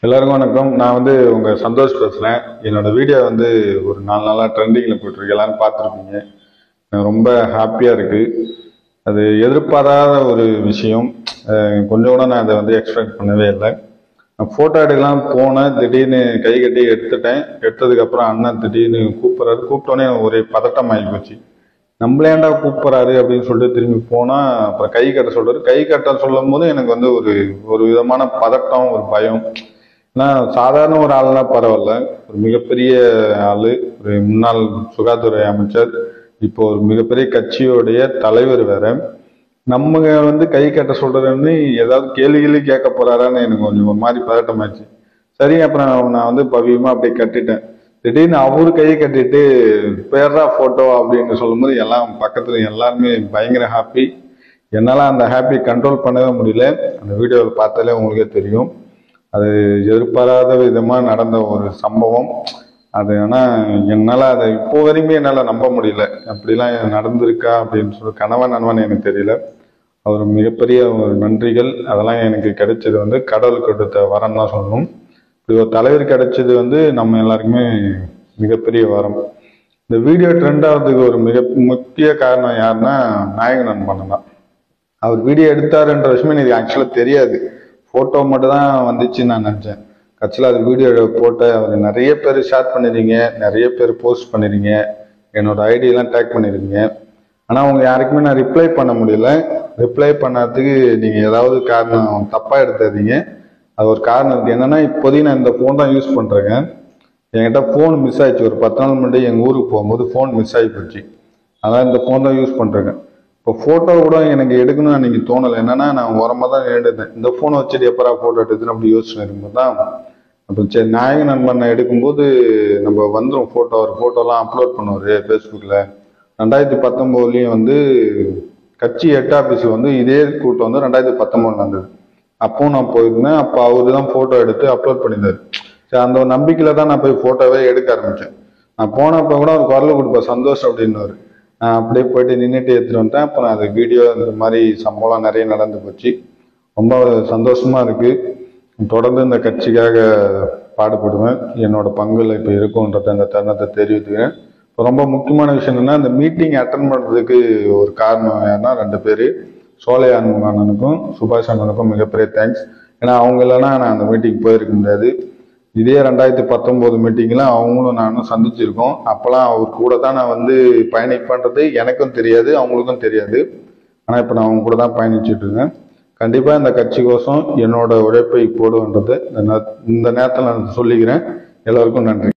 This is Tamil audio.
எல்லாருக்கும் வணக்கம் நான் வந்து உங்க சந்தோஷ் பேசுறேன் என்னோட வீடியோ வந்து ஒரு நாலு நாளா ட்ரெண்டிங்ல போயிட்டு இருக்கு எல்லாரும் பார்த்துருப்பீங்க எனக்கு ரொம்ப ஹாப்பியா இருக்கு அது எதிர்பாராத ஒரு விஷயம் அஹ் கொஞ்சம் கூட நான் அதை வந்து எக்ஸ்பெக்ட் பண்ணவே இல்லை நான் ஃபோட்டோ எடுக்கலாம் போனேன் திடீர்னு கை கட்டி எடுத்துட்டேன் எடுத்ததுக்கு அப்புறம் அண்ணன் திடீர்னு கூப்பிட்றாரு கூப்பிட்டோன்னே ஒரே பதட்டம் ஆகி போச்சு நம்மளேண்டா கூப்பிட்றாரு அப்படின்னு சொல்லிட்டு திரும்பி போனா அப்புறம் கை கட்ட சொல்றாரு கை கட்ட சொல்லும் போது எனக்கு வந்து ஒரு ஒரு விதமான பதட்டம் ஒரு பயம் நான் சாதாரண ஒரு ஆள்னா பரவாயில்ல ஒரு மிகப்பெரிய ஆளு ஒரு முன்னாள் சுகாதாரத்துறை அமைச்சர் இப்போ ஒரு மிகப்பெரிய கட்சியோடைய தலைவர் வேற நம்ம வந்து கை கட்ட சொல்றதுன்னு ஏதாவது கேள்வி கேள்வி கேட்க போறாரான்னு எனக்கு கொஞ்சம் ஒரு மாதிரி பதட்டமாச்சு சரி அப்புறம் நான் வந்து பவியமா அப்படியே கட்டிட்டேன் திடீர்னு அவரு கையை கட்டிட்டு பேர்ரா போட்டோ அப்படின்னு சொல்லும்போது எல்லாம் பக்கத்துல எல்லாருமே பயங்கர ஹாப்பி என்னால அந்த ஹாப்பி கண்ட்ரோல் பண்ணவே முடியல அந்த வீடியோவில் பார்த்தாலே உங்களுக்கே தெரியும் அது எதிர்பாராத விதமா நடந்த ஒரு சம்பவம் அது ஆனா என்னால அதை இப்போ வரையுமே என்னால நம்ப முடியல அப்படிலாம் நடந்திருக்கா அப்படின்னு சொல்லி கணவன் நண்பன் எனக்கு தெரியல அவர் மிகப்பெரிய ஒரு நன்றிகள் அதெல்லாம் எனக்கு கிடைச்சது வந்து கடவுள் கொடுத்த வரம் தான் சொல்லணும் இப்படி ஒரு தலைவர் கிடைச்சது வந்து நம்ம எல்லாருக்குமே மிகப்பெரிய வரம் இந்த வீடியோ ட்ரெண்ட் ஆகிறதுக்கு ஒரு மிக முக்கிய காரணம் யாருன்னா நாயக நண்பன் தான் அவர் வீடியோ எடுத்தாருன்ற விஷயமே எனக்கு ஆக்சுவலாக தெரியாது ஃபோட்டோ மட்டும் தான் வந்துச்சுன்னு நான் நினச்சேன் கட்சியில் அது வீடியோ போட்டு அவர் நிறைய பேர் ஷேர் பண்ணிருக்கீங்க நிறைய பேர் போஸ்ட் பண்ணிருக்கீங்க என்னோட ஐடியெல்லாம் டேக் பண்ணிருக்கீங்க ஆனால் அவங்க யாருக்குமே நான் ரிப்ளை பண்ண முடியல ரிப்ளை பண்ணாததுக்கு நீங்கள் ஏதாவது காரணம் தப்பாக எடுத்தாதீங்க அது ஒரு காரணம் இருக்குது என்னன்னா இப்போதைக்கு நான் இந்த ஃபோன் தான் யூஸ் பண்ணுறேங்க என்கிட்ட ஃபோன் மிஸ் ஆயிடுச்சு ஒரு பத்து நாள் முன்னாடி எங்கள் ஊருக்கு போகும்போது ஃபோன் மிஸ் ஆகி போச்சு அதான் இந்த ஃபோன் தான் யூஸ் பண்ணுறேங்க இப்போ ஃபோட்டோ கூட எனக்கு எடுக்கணும்னு அன்னைக்கு தோணலை என்னன்னா நான் உரமாக தான் எடுத்தேன் இந்த ஃபோனை வச்சுட்டு எப்பரா ஃபோட்டோ எடுத்துன்னு அப்படி யோசனை இருக்கும்போது தான் அப்போ சரி நாயக நண்பனை எடுக்கும்போது நம்ம வந்துடும் ஃபோட்டோ ஒரு ஃபோட்டோலாம் அப்லோட் பண்ணுவார் ஃபேஸ்புக்கில் ரெண்டாயிரத்தி பத்தொம்போதுலேயும் வந்து கட்சி ஹெட் ஆஃபீஸ் வந்து இதே கூட்டம் வந்து ரெண்டாயிரத்தி பத்தொம்போது நடந்தது அப்பவும் நான் போயிருந்தேன் அப்போ அவரு தான் ஃபோட்டோ எடுத்து அப்லோட் பண்ணியிருந்தாரு சரி அந்த ஒரு நம்பிக்கையில் தான் நான் போய் ஃபோட்டோவே எடுக்க ஆரம்பித்தேன் நான் போனப்போ கூட ஒரு குரல் கொடுப்பேன் சந்தோஷம் அப்படின்னாரு நான் அப்படியே போயிட்டு நின்றுட்டு எடுத்துட்டு வந்துட்டேன் அப்புறம் அது வீடியோ இந்த மாதிரி சம்பவம் நிறைய நடந்து போச்சு ரொம்ப சந்தோஷமா இருக்கு தொடர்ந்து இந்த கட்சிக்காக பாடுபடுவேன் என்னோட பங்குல இப்போ இருக்கும்ன்றத இந்த தருணத்தை தெரிவித்துக்கிறேன் இப்போ ரொம்ப முக்கியமான விஷயம் என்னன்னா இந்த மீட்டிங் அட்டன் பண்ணுறதுக்கு ஒரு காரணம் யாருன்னா ரெண்டு பேர் சோலை அண்ணனுக்கும் சுபாஷ் அண்ணனுக்கும் மிகப்பெரிய தேங்க்ஸ் ஏன்னா அவங்க இல்லைன்னா நான் அந்த மீட்டிங் போயிருக்க முடியாது இதே ரெண்டாயிரத்தி பத்தொம்போது மீட்டிங்கில் அவங்களும் நானும் சந்திச்சிருக்கோம் அப்போல்லாம் அவர் கூட தான் நான் வந்து பயணிப்பேன்றது எனக்கும் தெரியாது அவங்களுக்கும் தெரியாது ஆனால் இப்போ நான் அவங்க கூட தான் பயணிச்சுட்டு இருக்கேன் கண்டிப்பாக இந்த கட்சிக்கோசம் என்னோட உழைப்பை போடுவேன்றதை இந்த நே- இந்த நேரத்தில் நான் சொல்லிக்கிறேன் எல்லோருக்கும் நன்றி